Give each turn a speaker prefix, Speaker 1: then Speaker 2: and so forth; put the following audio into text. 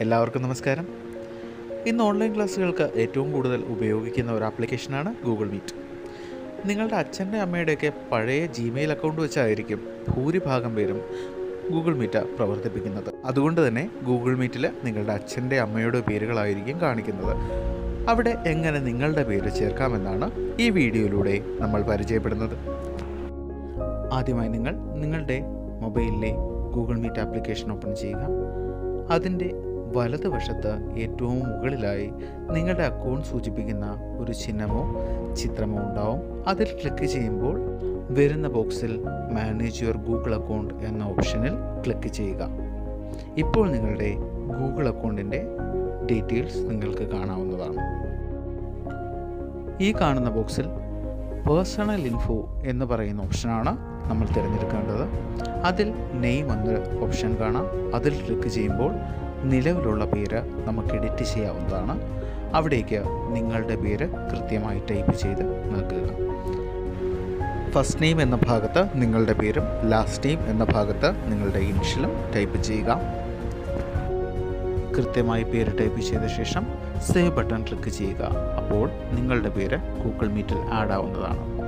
Speaker 1: എല്ലാവർക്കും നമസ്കാരം ഇന്ന് ഓൺലൈൻ ക്ലാസ്സുകൾക്ക് ഏറ്റവും കൂടുതൽ ഉപയോഗിക്കുന്ന ഒരു ആപ്ലിക്കേഷനാണ് ഗൂഗിൾ മീറ്റ് നിങ്ങളുടെ അച്ഛൻ്റെ അമ്മയുടെയൊക്കെ പഴയ ജിമെയിൽ അക്കൗണ്ട് വെച്ചായിരിക്കും ഭൂരിഭാഗം പേരും ഗൂഗിൾ മീറ്റ് പ്രവർത്തിപ്പിക്കുന്നത് അതുകൊണ്ട് തന്നെ ഗൂഗിൾ മീറ്റിൽ നിങ്ങളുടെ അച്ഛൻ്റെ അമ്മയുടെ പേരുകളായിരിക്കും കാണിക്കുന്നത് അവിടെ എങ്ങനെ നിങ്ങളുടെ പേര് ചേർക്കാമെന്നാണ് ഈ വീഡിയോയിലൂടെ നമ്മൾ പരിചയപ്പെടുന്നത് ആദ്യമായി നിങ്ങൾ നിങ്ങളുടെ മൊബൈലിലെ ഗൂഗിൾ മീറ്റ് ആപ്ലിക്കേഷൻ ഓപ്പൺ ചെയ്യുക അതിൻ്റെ വലതുവശത്ത് ഏറ്റവും മുകളിലായി നിങ്ങളുടെ അക്കൗണ്ട് സൂചിപ്പിക്കുന്ന ഒരു ചിഹ്നമോ ചിത്രമോ ഉണ്ടാവും അതിൽ ക്ലിക്ക് ചെയ്യുമ്പോൾ വരുന്ന ബോക്സിൽ മാനേജ് യുവർ ഗൂഗിൾ അക്കൗണ്ട് എന്ന ഓപ്ഷനിൽ ക്ലിക്ക് ചെയ്യുക ഇപ്പോൾ നിങ്ങളുടെ ഗൂഗിൾ അക്കൗണ്ടിൻ്റെ ഡീറ്റെയിൽസ് നിങ്ങൾക്ക് കാണാവുന്നതാണ് ഈ കാണുന്ന ബോക്സിൽ പേഴ്സണൽ ഇൻഫോ എന്ന് പറയുന്ന ഓപ്ഷനാണ് നമ്മൾ തിരഞ്ഞെടുക്കേണ്ടത് അതിൽ നെയിം എന്ന ഓപ്ഷൻ കാണാം അതിൽ ക്ലിക്ക് ചെയ്യുമ്പോൾ നിലവിലുള്ള പേര് നമുക്ക് എഡിറ്റ് ചെയ്യാവുന്നതാണ് അവിടേക്ക് നിങ്ങളുടെ പേര് കൃത്യമായി ടൈപ്പ് ചെയ്ത് നൽകുക ഫസ്റ്റ് നെയിം എന്ന ഭാഗത്ത് നിങ്ങളുടെ പേരും ലാസ്റ്റ് നെയിം എന്ന ഭാഗത്ത് നിങ്ങളുടെ ഇനിഷ്യലും ടൈപ്പ് ചെയ്യുക കൃത്യമായി പേര് ടൈപ്പ് ചെയ്ത ശേഷം സേവ് ബട്ടൺ ക്ലിക്ക് ചെയ്യുക അപ്പോൾ നിങ്ങളുടെ പേര് ഗൂഗിൾ മീറ്റിൽ ആഡ് ആവുന്നതാണ്